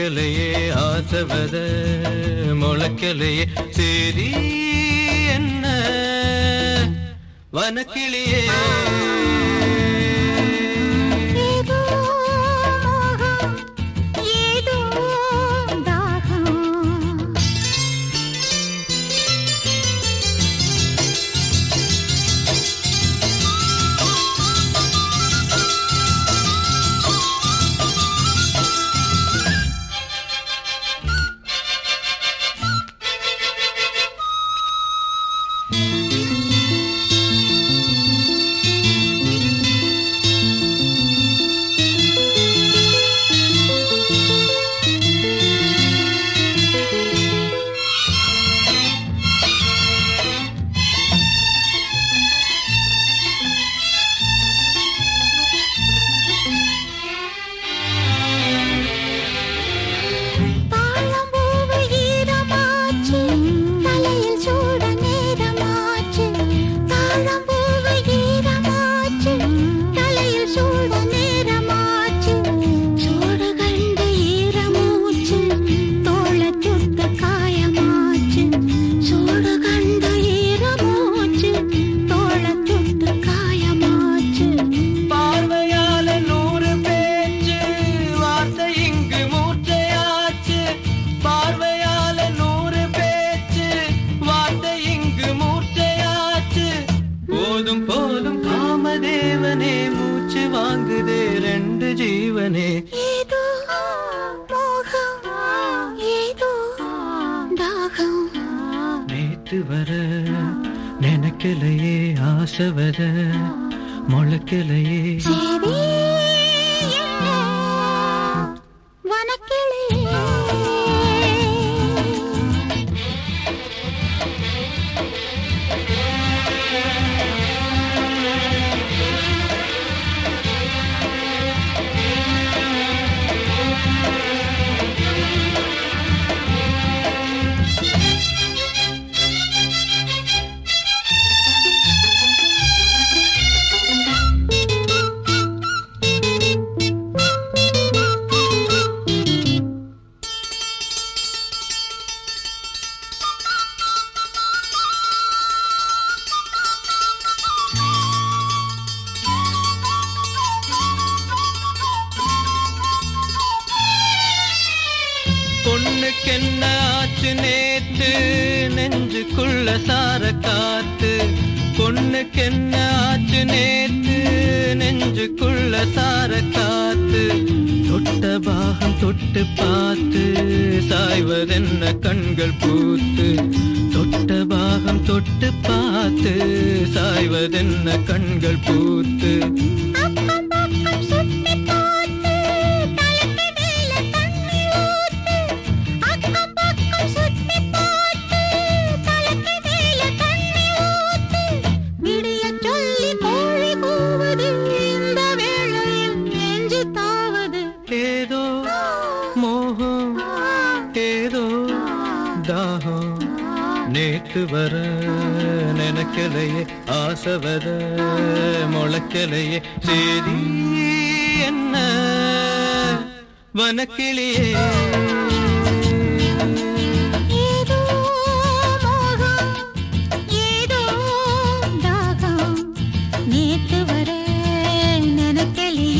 நினைக்கலையே ஆசவத முளைக்கலையே சரி என்ன வனக்கிளியே ஏதோ மோகம் ஏதோ தாகம் தாழம்பூவு ஈரமாச்சு தலையில் சூட நேரமாச்சு தாழம்பூவு ஈரமாச்சு தலையில் சூட நேரமாச்சு சூடு கண்டு ஈரமூச்சு தோள சுத்த காயமாச்சு சூடு கண்டு ஈரமூச்சு தோள சுத்த காயமாச்சு பார்வையால நூறு பேச்சு வார்த்தை இங்கு மூர்ச்சையாச்சு பார்வையால நூறு பேச்சு வார்த்தை இங்கு மூர்ச்சையாச்சு போதும் போதும் காமதேவனே மூச்சு வாங்குதே ரெண்டு ஜீவனே ஏதோ மோகம் ஏதோ தாகம் நேத்து வர நினைக்கலையே ஆசை வர முளைக்கலையே சரி என்ன வனக்கிளியே பொண்ணுக்கு என்ன ஆச்சு நேத்து நெஞ்சுக்குள்ள சார காத்து பொண்ணுக்கு என்ன ஆச்சு நேத்து நெஞ்சுக்குள்ள சார காத்து தொட்ட பாகம் தொட்டு பார்த்து சாய்வதென்ன கண்கள் பூத்து தொட்ட பாகம் தொட்டு பார்த்து சாய்வதென்ன கண்கள் பூத்து அக்கம் பக்கம் சுத்தி பார்த்து தலைக்கு மேல தண்ணி ஊத்து அக்கம் பக்கம் சுத்தி பார்த்து தலைக்கு மேல தண்ணி ஊத்து விடிய சொல்லி கோழி கூவுது இந்த வேளையில் நெஞ்சு தாவது ஏதோ மோகம் ஏதோ தாகம் நேத்து வர நினைக்கலையே ஆசை வர முளைக்கலையே சரி என்ன வனக்கிளியே ஏதோ மோகம் ஏதோ தாகம் நேத்து வர நினைக்கலையே